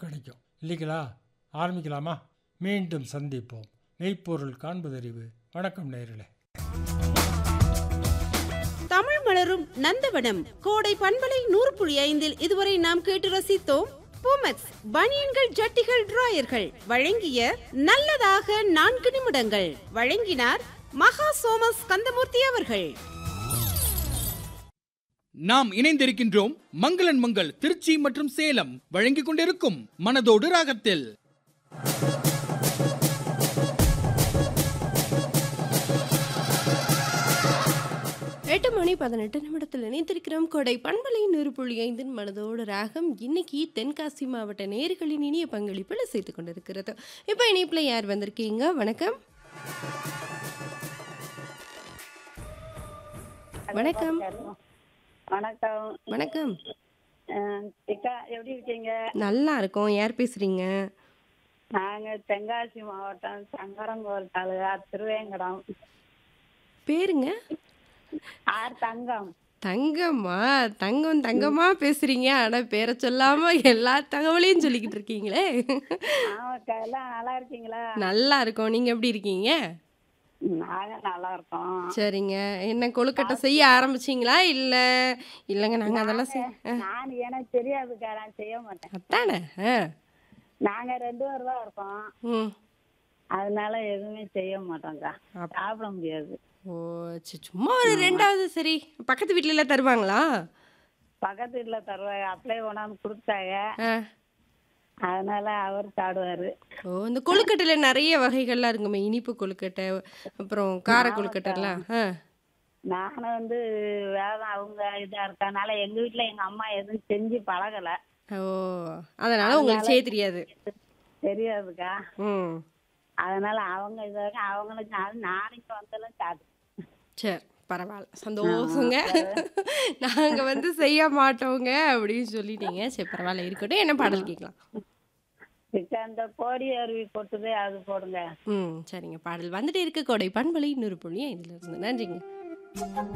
கிடைக்கும் இல்லைங்களா ஆரம்பிக்கலாமா மீண்டும் சந்திப்போம் மெய்ப்பொருள் காண்பதறிவு வணக்கம் நேயர்களே தமிழ் மலரும் நந்தவனம் கோடை பண்பலை நூறு புள்ளி ஐந்தில் இதுவரை நாம் கேட்டு ரசித்தோம் பூமெக்ஸ் பனியன்கள் ஜட்டிகள் டிராயர்கள் வழங்கிய நல்லதாக நான்கு நிமிடங்கள் வழங்கினார் மகா சோமஸ் கந்தமூர்த்தி அவர்கள் நாம் இணைந்திருக்கின்றோம் மங்களன் மங்கள் திருச்சி மற்றும் சேலம் வழங்கிக் கொண்டிருக்கும் மனதோடு ராகத்தில் எட்டு மணி பதினெட்டு நிமிடத்தில் இணைந்திருக்கிறோம் கொடை பண்பலை நூறு புள்ளி ஐந்தின் மனதோடு ராகம் இன்னைக்கு தென்காசி மாவட்ட நேர்களின் இனிய பங்களிப்பில் சேர்த்து கொண்டிருக்கிறது இப்போ இணைப்பில் யார் வந்திருக்கீங்க வணக்கம் வணக்கம் வணக்கம் வணக்கம் அஹ் அக்கா எப்படி இருக்கீங்க நல்லா இருக்கோம் யார் பேசுறீங்க நாங்க தென்காசி மாவட்டம் சங்கரங்கோல் தாலுகா திருவேங்கடம் பேருங்க ஆர் தங்கம் தங்கம்மா தங்கம் தங்கமா பேசுறீங்க ஆனா பேரை சொல்லாம எல்லா தகவலையும் சொல்லிக்கிட்டு இருக்கீங்களே ஆமாக்கா எல்லாம் நல்லா இருக்கீங்களா நல்லா இருக்கோம் நீங்க எப்படி இருக்கீங்க நாங்க நல்லா இருக்கோம் சரிங்க என்ன கொழுக்கட்டை செய்ய ஆரம்பிச்சிங்களா இல்ல இல்லைங்க நாங்க அதெல்லாம் செய் ஆ, நான் எனக்கு தெரியாதுக்கா நான் செய்ய மாட்டேன் அதானே ஆ நாங்க ரெண்டு பேர் தான் இருக்கோம் ம் அதனால எதுவுமே செய்ய மாட்டோம்க்கா அப்- சாப்பிட முடியாது ஓ சரி சும்மா ஒரு ரெண்டாவது சரி பக்கத்து வீட்ல எல்லாம் தருவாங்களா பக்கத்து வீட்டுல தருவாங்க அப்படியே கொண்டாந்து கொடுத்தாங்க ஆ அதனால அவர் சாப்பிடுவாரு ஓ இந்த கொழுக்கட்டையில நிறைய வகைகள்லாம் இருக்குமே இனிப்பு கொழுக்கட்டை அப்புறம் கார கொழுக்கட்டைலாம் ஆ நானும் வந்து வேலை அவங்க இதா இருக்கனால எங்க வீட்டுல எங்க அம்மா எதுவும் செஞ்சு பழகல ஓ அதனால உங்களுக்கு செய்ய தெரியாது தெரியாதுக்கா ம் அதனால அவங்க இதாக அவங்களுக்கு அது நாளைக்கு வந்தாலும் சாப்பிட்டு சரி பரவாயில்ல சந்தோஷங்க நாங்க வந்து செய்ய மாட்டோங்க அப்படின்னு சொல்லிட்டீங்க சரி பரவாயில்ல இருக்கட்டும் என்ன பாடல் கேட்கலாம் இப்ப அந்த கோடி அருவி கொட்டுது அது போடுங்க ம் சரிங்க பாடல் வந்துட்டு இருக்க கோடை பண்பலை நூறு புள்ளி ஐந்துல இருந்து நன்றிங்க